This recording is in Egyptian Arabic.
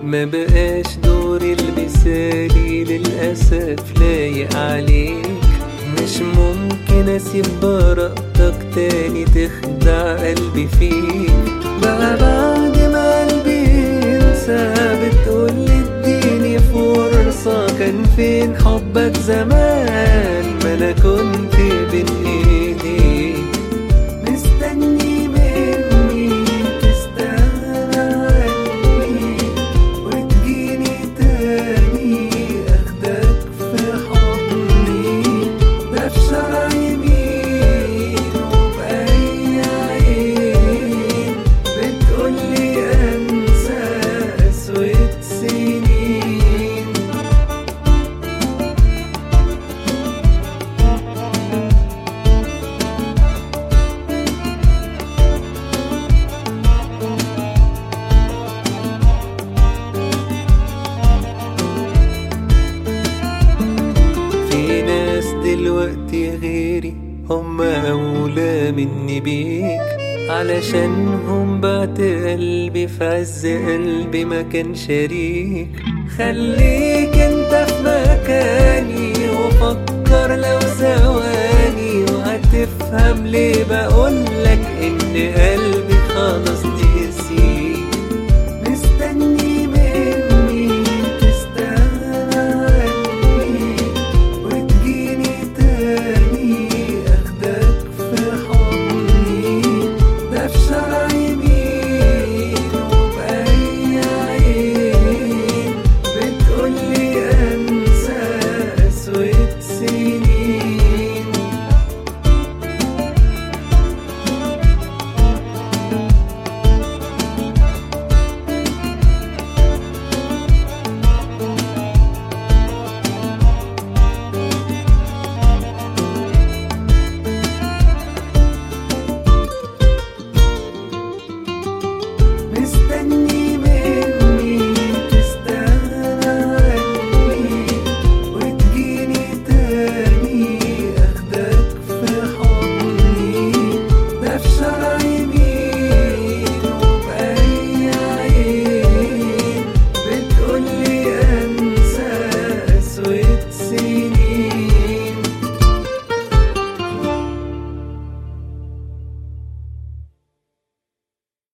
ما بقاش دوري المثالي للأسف لايق عليك مش ممكن اسيب براءتك تاني تخدع قلبي فيك بقى بعد ما قلبي ينسى بتقولي اديني فرصة كان فين حبك زمان ما انا كنت بين ايديك مستني مني تستغنى عني وتجيني تاني اخدك في حضني ده في شرع يمين وبأي عين بتقولي انسى اسود سنين في ناس دلوقتي غيري هم أولى مني بيك علشانهم بعت قلبي في عز قلبي ما كان شريك خليك انت في مكاني وفكر لو ثواني وهتفهم ليه بقول